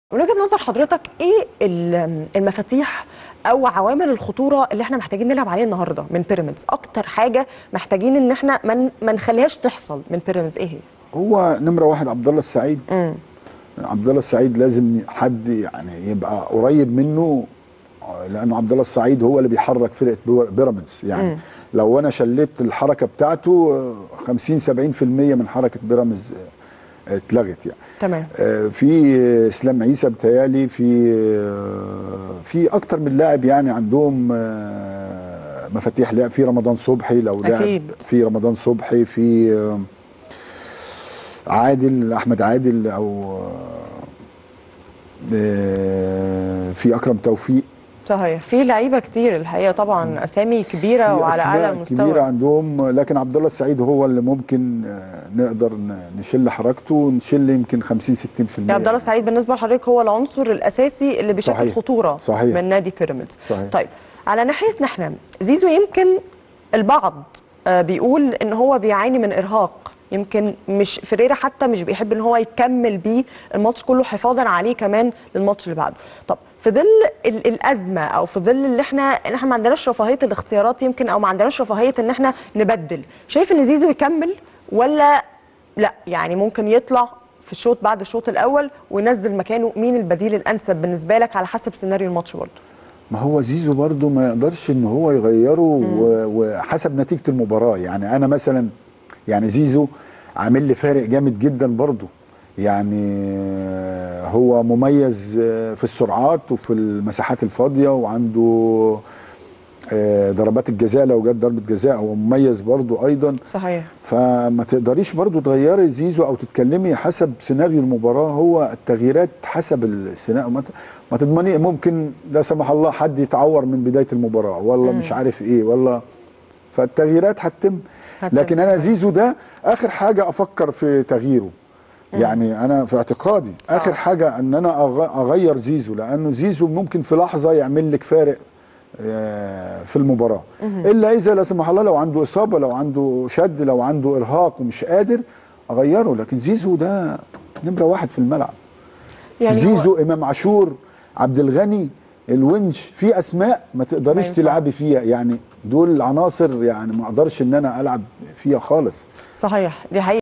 من وجهة نظر حضرتك ايه ال- المفاتيح او عوامل الخطوره اللي احنا محتاجين نلعب عليها النهارده من بيراميدز اكتر حاجه محتاجين ان احنا ما ن- ما نخليهاش تحصل من بيراميدز ايه هي هو نمره واحد عبد الله السعيد امم عبد الله السعيد لازم حد يعني يبقى قريب منه لانه عبد الله السعيد هو اللي بيحرك فرقه بو- بيراميدز يعني مم. لو انا شليت الحركه بتاعته 50 70% من حركه بيراميدز آه، اتلغت يعني تمام آه، في اسلام عيسى بتهيالي في آه، في اكتر من لاعب يعني عندهم آه، مفاتيح لعب في رمضان صبحي لو لعب أكيد. في رمضان صبحي في آه، عادل احمد عادل او آه، في اكرم توفيق صحيح في لعيبه كتير الحقيقه طبعا اسامي كبيره في وعلى أسماء اعلى كبيره مستوى عندهم لكن عبد الله السعيد هو اللي ممكن آه، نقدر ن- نشل حركته ونشل يمكن 50 60% يعني عبد الله السعيد بالنسبه لحضرتك هو العنصر الاساسي اللي بيشكل صحيح. خطوره صحيح. من نادي بيراميدز صحيح. طيب على ناحيتنا احنا زيزو يمكن البعض آه، بيقول ان هو بيعاني من ارهاق يمكن مش فيريرا حتى مش بيحب ان هو يكمل بيه الماتش كله حفاظا عليه كمان للماتش اللي بعده طب في ظل ال- الازمه او في ظل اللي احنا ان احنا ما عندناش رفاهيه الاختيارات يمكن او ما عندناش رفاهيه ان احنا نبدل شايف ان زيزو يكمل ولا لا يعني ممكن يطلع في الشوط بعد الشوط الاول وينزل مكانه مين البديل الانسب بالنسبه لك على حسب سيناريو الماتش برضه ما هو زيزو برضو ما يقدرش ان هو يغيره و- وحسب نتيجه المباراه يعني انا مثلا يعني زيزو عامل لي فارق جامد جدا برضو يعني آه، هو مميز آه، في السرعات وفي المساحات الفاضيه وعنده آه، ضربات الجزاء لو جت ضربه جزاء هو مميز برضو ايضا صحيح فما تقدريش برضو تغيري زيزو او تتكلمي حسب سيناريو المباراه هو التغييرات حسب السيناريو ما ت- ما تضمني ممكن لا سمح الله حد يتعور من بدايه المباراه ولا مش عارف ايه ولا فالتغييرات هتتم هتتم، لكن انا صحيح. زيزو ده اخر حاجه افكر في تغييره يعني انا في اعتقادي صح. اخر حاجه ان انا أغ- اغير زيزو لانه زيزو ممكن في لحظه يعمل لك فارق آه، في المباراه الا اذا لا سمح الله لو عنده اصابه لو عنده شد لو عنده ارهاق ومش قادر اغيره لكن زيزو ده نمره واحد في الملعب يعني هو- زيزو امام عاشور عبد الغني الونش في اسماء ما تقدريش ما ينفع. تلعبي فيها يعني دول عناصر يعني ما اقدرش ان انا العب فيها خالص صحيح دي حقيقة